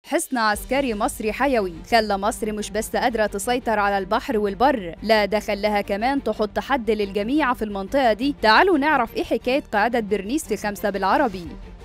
حصن عسكري مصري حيوي خلى مصر مش بس قادرة تسيطر على البحر والبر لا ده خلاها كمان تحط حد للجميع في المنطقة دي تعالوا نعرف ايه حكاية قاعدة برنيس في خمسة بالعربي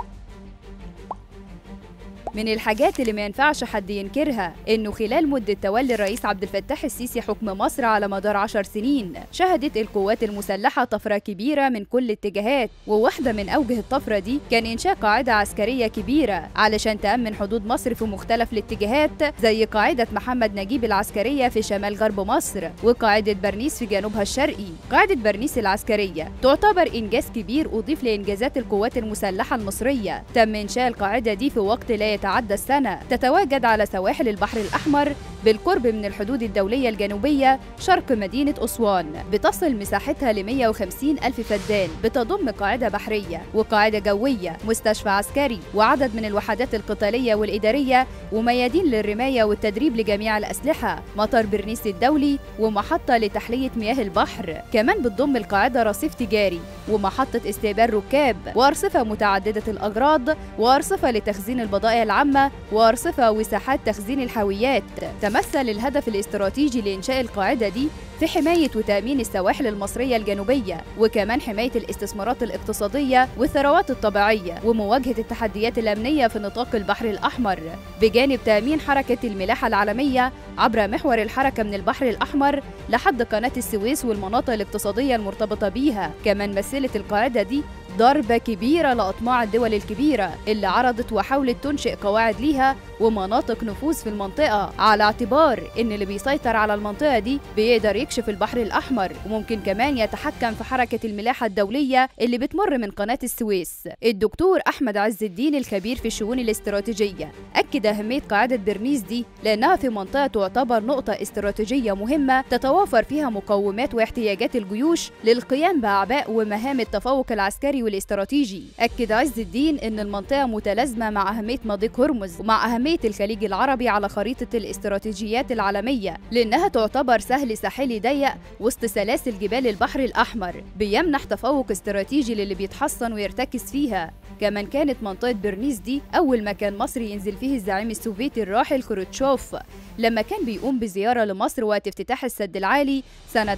من الحاجات اللي ما ينفعش حد ينكرها انه خلال مده تولي الرئيس عبد الفتاح السيسي حكم مصر على مدار عشر سنين شهدت القوات المسلحه طفره كبيره من كل اتجاهات وواحده من اوجه الطفره دي كان انشاء قاعده عسكريه كبيره علشان تامن حدود مصر في مختلف الاتجاهات زي قاعده محمد نجيب العسكريه في شمال غرب مصر وقاعده برنيس في جنوبها الشرقي قاعده برنيس العسكريه تعتبر انجاز كبير اضيف لانجازات القوات المسلحه المصريه تم انشاء القاعده دي في وقت لا يتعدى السنة تتواجد على سواحل البحر الأحمر بالقرب من الحدود الدولية الجنوبية شرق مدينة أسوان بتصل مساحتها ل 150 ألف فدان بتضم قاعدة بحرية وقاعدة جوية مستشفى عسكري وعدد من الوحدات القتالية والإدارية وميادين للرماية والتدريب لجميع الأسلحة مطار برنيس الدولي ومحطة لتحلية مياه البحر كمان بتضم القاعدة رصيف تجاري ومحطة استقبال ركاب وأرصفة متعددة الأغراض وأرصفة لتخزين البضائع العامة وأرصفة وساحات تخزين الحاويات تمثل الهدف الاستراتيجي لإنشاء القاعدة دي في حماية وتأمين السواحل المصرية الجنوبية وكمان حماية الاستثمارات الاقتصادية والثروات الطبيعية ومواجهة التحديات الأمنية في نطاق البحر الأحمر بجانب تأمين حركة الملاحة العالمية عبر محور الحركة من البحر الأحمر لحد قناة السويس والمناطق الاقتصادية المرتبطة بيها كمان مثلت القاعدة دي ضربة كبيرة لأطماع الدول الكبيرة اللي عرضت وحاولت تنشئ قواعد ليها ومناطق نفوذ في المنطقة على اعتبار إن اللي بيسيطر على المنطقة دي بيقدر يكشف البحر الأحمر وممكن كمان يتحكم في حركة الملاحة الدولية اللي بتمر من قناة السويس الدكتور أحمد عز الدين الخبير في الشؤون الاستراتيجية أكد أهمية قاعدة برنيس دي لأنها في منطقة تعتبر نقطة استراتيجية مهمة تتوافر فيها مقومات واحتياجات الجيوش للقيام بأعباء ومهام التفوق العسكري والاستراتيجي أكد عز الدين أن المنطقة متلازمة مع أهمية مضيق هرمز ومع أهمية الخليج العربي على خريطة الاستراتيجيات العالمية لأنها تعتبر سهل ساحلي ضيق وسط سلاسل جبال البحر الأحمر بيمنح تفوق استراتيجي للي بيتحصن ويرتكز فيها كمان كانت منطقة برنيس دي أول مكان مصري ينزل فيه الزعيم السوفيتي الراحل كروتشوف لما كان بيقوم بزيارة لمصر وقت افتتاح السد العالي سنة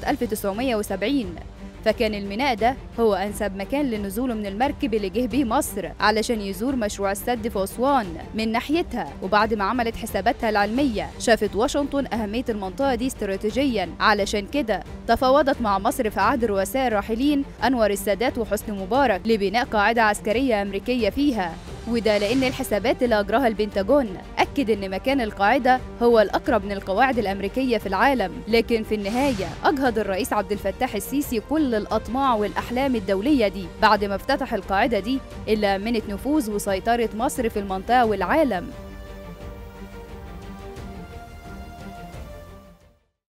1970 فكان الميناء ده هو أنسب مكان لنزوله من المركب اللي جه بيه مصر علشان يزور مشروع السد في أسوان من ناحيتها وبعد ما عملت حساباتها العلمية شافت واشنطن أهمية المنطقة دي استراتيجيا علشان كده تفاوضت مع مصر في عهد الرؤساء الراحلين أنور السادات وحسني مبارك لبناء قاعدة عسكرية أمريكية فيها وده لأن الحسابات اللي أجراها البنتاجون أكد أن مكان القاعدة هو الأقرب من القواعد الأمريكية في العالم لكن في النهاية أجهض الرئيس عبد الفتاح السيسي كل الأطماع والأحلام الدولية دي بعد ما افتتح القاعدة دي اللي أمنت نفوذ وسيطرة مصر في المنطقة والعالم